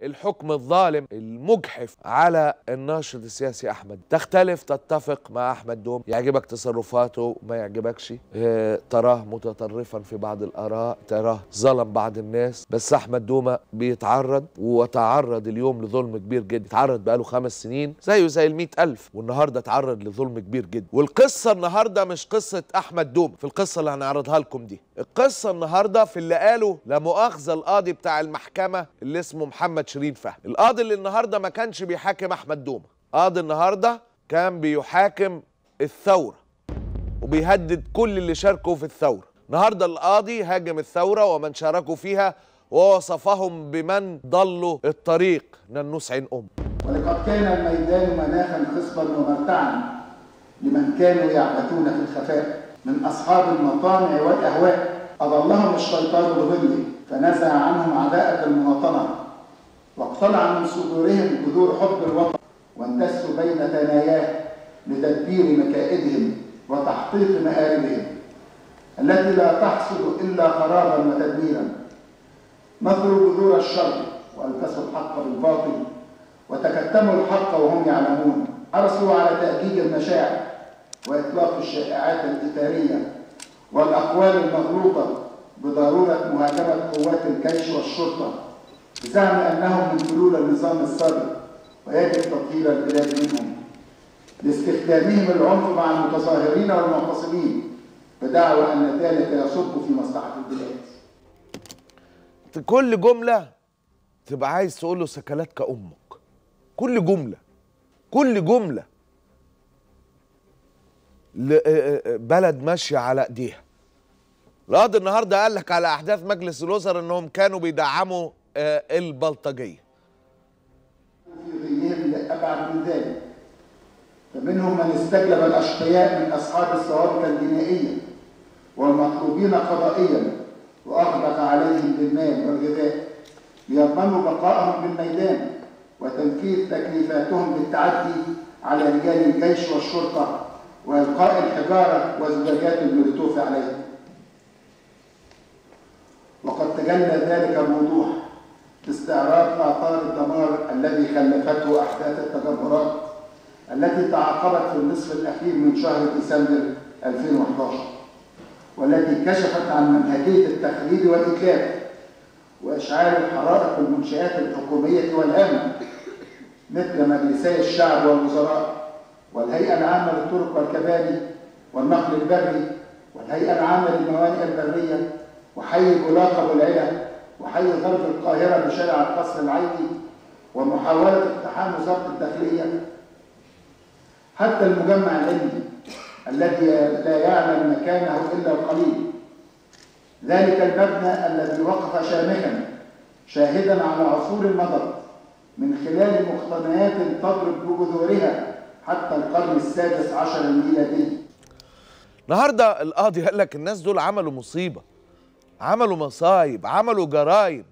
الحكم الظالم المجحف على الناشط السياسي احمد تختلف تتفق مع احمد دوم يعجبك تصرفاته ما يعجبكش اه تراه متطرفا في بعض الاراء تراه ظلم بعض الناس بس احمد دومه بيتعرض وتعرض اليوم لظلم كبير جدا اتعرض بقاله خمس سنين زيه زي المئة ألف والنهارده اتعرض لظلم كبير جدا والقصه النهارده مش قصه احمد دوم في القصه اللي هنعرضها لكم دي القصه النهارده في اللي قاله لا مؤاخذه القاضي بتاع المحكمه اللي اسمه محمد شيرين فهمي القاضي اللي النهارده ما كانش بيحاكم احمد دومه قاضي النهارده كان بيحاكم الثوره وبيهدد كل اللي شاركوا في الثوره النهارده القاضي هاجم الثوره ومن شاركوا فيها ووصفهم بمن ضلوا الطريق ننوس عين ام ولقد كان الميدان مناخا خصبا ومرتعا لمن كانوا يعبثون في الخفاء من اصحاب المطامع والاهواء اضلهم الشيطان بظله فنزع عنهم عداءة المواطنه واقتلع من صدورهم جذور حب الوطن واندسوا بين ثناياه لتدبير مكائدهم وتحقيق مآربهم التي لا تحصد إلا خرابا وتدميرا نظروا جذور الشر وألبسوا الحق بالباطل وتكتموا الحق وهم يعلمون حرصوا على تأجيج المشاعر وإطلاق الشائعات الإثارية والأقوال المغلوطة بضرورة مهاجمة قوات الجيش والشرطة بزعم أنهم من فلول النظام السابق ويجب تطهير البلاد منهم لاستخدامهم العنف مع المتظاهرين والمعتصمين بدعوى أن ذلك يصب في مصلحة البلاد كل جملة تبقى عايز تقول له سكلات كأمك كل جملة كل جملة بلد ماشية على ايديها القاضي النهارده قال لك على احداث مجلس الوزراء انهم كانوا بيدعموا البلطجيه في غيهم لأبعد من ذلك فمنهم من استجلب الأشقياء من أصحاب السوابق الجنائية والمطلوبين قضائيا وأغدق عليهم بالمال والغذاء ليضمنوا بقائهم بالميدان وتنفيذ تكليفاتهم بالتعدي على رجال الجيش والشرطة وإلقاء الحجارة وزجاجات المولوتوف عليهم وقد تجلى ذلك بوضوح باستعراض آثار الدمار الذي خلفته أحداث التجمهرات التي تعاقبت في النصف الأخير من شهر ديسمبر 2011 والتي كشفت عن منهجية التخريب والإتلاف وإشعال الحرائق المنشآت الحكومية والهامة مثل مجلسي الشعب والوزراء والهيئة العامة للطرق والكباري والنقل البري والهيئة العامة للموانئ البرية وحي جلاقة والعلا وحي غرب القاهرة بشارع القصر العيني ومحاولة اقتحام وزارة الداخلية حتى المجمع العلمي الذي لا يعلم مكانه إلا القليل ذلك المبنى الذي وقف شامخا شاهدا على عصور مضت من خلال مقتنيات تضرب بجذورها حتى القرن السادس عشر الميلادي النهارده القاضي قال لك الناس دول عملوا مصيبه عملوا مصايب عملوا جرايم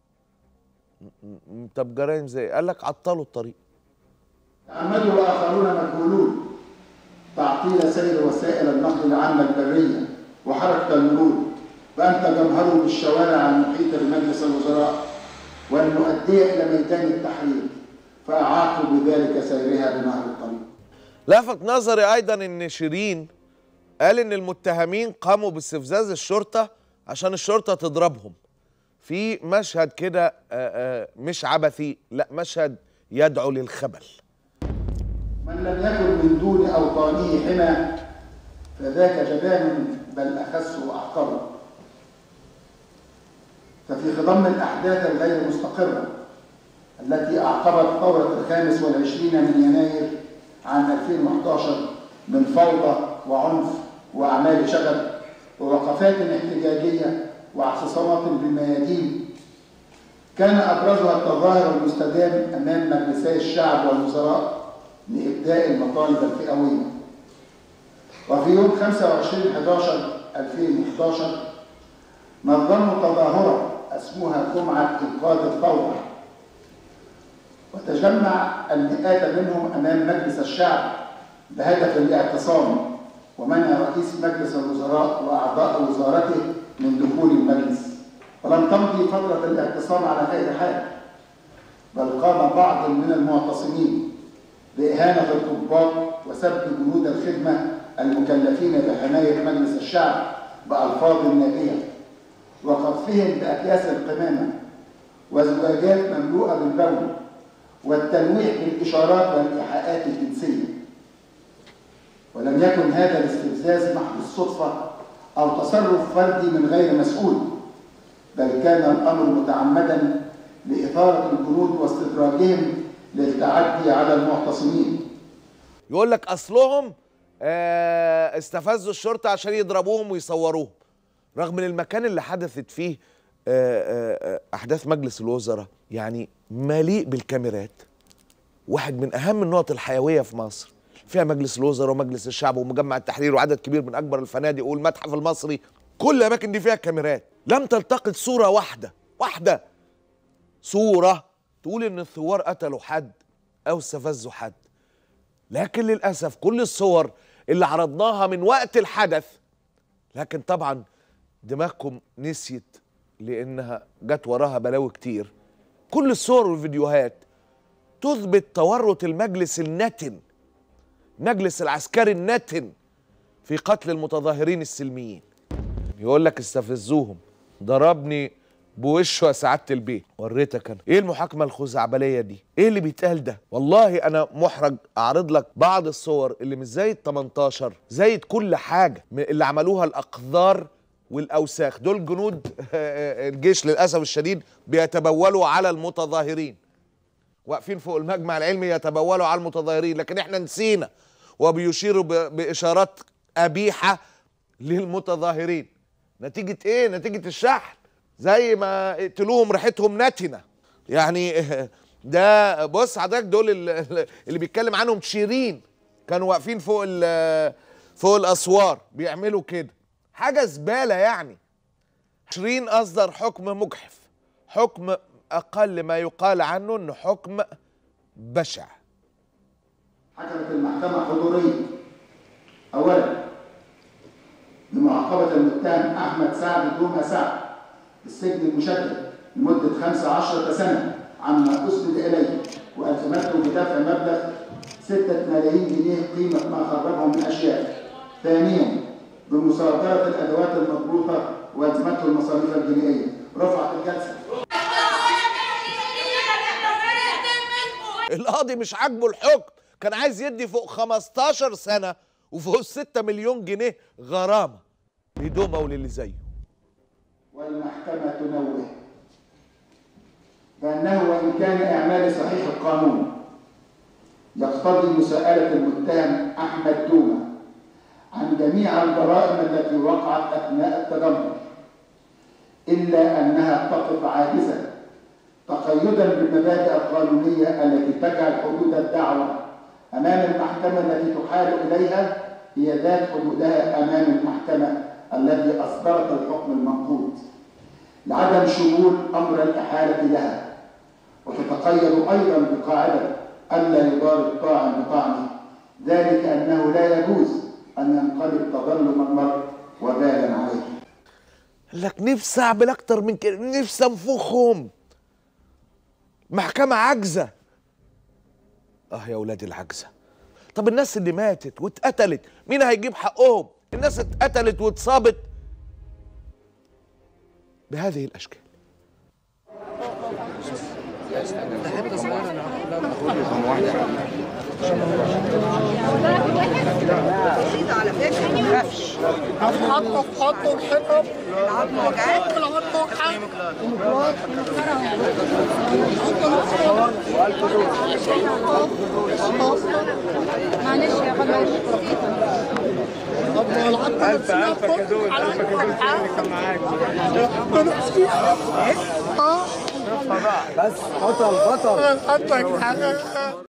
طب جرايم زي قال لك عطلوا الطريق تعمدوا واخرون مجهولون تعطيل سير وسائل النقل العامه البريه وحركه المرور بان تجمهروا بالشوارع المحيطه بمجلس الوزراء وان نؤدي الى ميدان التحرير فاعاقوا بذلك سيرها بنهر الطريق لفت نظري ايضا ان شيرين قال ان المتهمين قاموا باستفزاز الشرطه عشان الشرطه تضربهم في مشهد كده مش عبثي لا مشهد يدعو للخبل من لم يكن من دون اوطانه حمى فذاك جبان بل اخس واحقر ففي خضم الاحداث الغير مستقره التي اعقبت ثوره الخامس والعشرين من يناير عام 2011 من فوضى وعنف واعمال شغب ووقفات احتجاجيه واعتصامات بالميادين كان ابرزها التظاهر المستدام امام مجلسي الشعب والوزراء لابداء المطالب الفئويه وفي يوم 25 11 2011 نظموا تظاهره اسموها جمعه انقاذ الثوره وتجمع المئات منهم امام مجلس الشعب بهدف الاعتصام ومنع رئيس مجلس الوزراء واعضاء وزارته من دخول المجلس ولم تمضي فتره الاعتصام على خير حال قام بعض من المعتصمين بإهانة الضباط وسب جنود الخدمة المكلفين بحماية مجلس الشعب بألفاظ نابية وقذفهم بأكياس القمامة وزجاجات مملوءة بالبول والتلويح بالإشارات والإيحاءات الجنسية ولم يكن هذا الاستفزاز محض الصدفة أو تصرف فردي من غير مسؤول بل كان الأمر متعمدا لإثارة الجنود واستدراجهم للتعدي على المعتصمين يقول لك اصلهم آه، استفزوا الشرطه عشان يضربوهم ويصوروهم رغم ان المكان اللي حدثت فيه آه، آه، آه، احداث مجلس الوزراء يعني مليء بالكاميرات واحد من اهم النقط الحيويه في مصر فيها مجلس الوزراء ومجلس الشعب ومجمع التحرير وعدد كبير من اكبر الفنادق والمتحف المصري كل الاماكن دي فيها كاميرات لم تلتقط صوره واحده واحده صوره تقول ان الثوار قتلوا حد او استفزوا حد لكن للاسف كل الصور اللي عرضناها من وقت الحدث لكن طبعا دماغكم نسيت لانها جت وراها بلاوي كتير كل الصور والفيديوهات تثبت تورط المجلس النتن مجلس العسكري النتن في قتل المتظاهرين السلميين يقول لك استفزوهم ضربني بوشه يا سعاده البيت وريتك انا ايه المحاكمه الخزعبليه دي ايه اللي بيتقال ده والله انا محرج اعرض لك بعض الصور اللي مش زايد 18 زايد كل حاجه من اللي عملوها الاقذار والاوساخ دول جنود الجيش للاسف الشديد بيتبولوا على المتظاهرين واقفين فوق المجمع العلمي يتبولوا على المتظاهرين لكن احنا نسينا وبيشيروا ب- باشارات قبيحه للمتظاهرين نتيجه ايه نتيجه الشحن زي ما قتلوهم ريحتهم نتنه يعني ده بص حضرتك دول ال- اللي بيتكلم عنهم شيرين كانوا واقفين فوق ال- فوق الاسوار بيعملوا كده حاجه زباله يعني شيرين اصدر حكم مجحف حكم اقل ما يقال عنه انه حكم بشع حكمت المحكمة حضوريا أولا بمعاقبة المتهم أحمد سعد دوما سعد بالسجن المشدد لمدة 15 سنة عما أسند إليه وألزمته بدفع مبلغ 6 ملايين جنيه قيمة ما خرجه من أشياء ثانيا بمصادرة الأدوات المضبوطة وألزمته المصاريف الجنائية رفعت الجلسة القاضي مش عاجبه الحكم كان عايز يدي فوق 15 سنه وفوق 6 مليون جنيه غرامه لدومه وللي زيه والمحكمة تنوه بأنه وإن كان إعمال صحيح القانون يقتضي مساءلة المتهم أحمد دومة عن جميع الجرائم التي وقعت أثناء التجمهر إلا أنها تقف عاجزة تقيدا بالمبادئ القانونية التي تجعل حدود الدعوة أمام المحكمة التي تحال إليها هي ذات حدودها أمام المحكمة التي أصدرت الحكم المنقوض لعدم شمول أمر الإحالة لها وتتقيد أيضا بقاعدة ألا يضار الطاعن بطعنه ذلك أنه لا يجوز أن ينقلب تظلم المرء وبالا عليه قال لك نفسي اعمل اكتر من كده نفسي انفخهم محكمة عاجزة اه يا ولاد العجزة طب الناس اللي ماتت واتقتلت مين هيجيب حقهم الناس اتقتلت واتصابت بهذه الاشكال حطه في حطه الحطب العظم وجعان العظم وجعان معلش يا غلا ألف ألف كدول ألف كدول اللي كان معاك بس بطل بطل حطك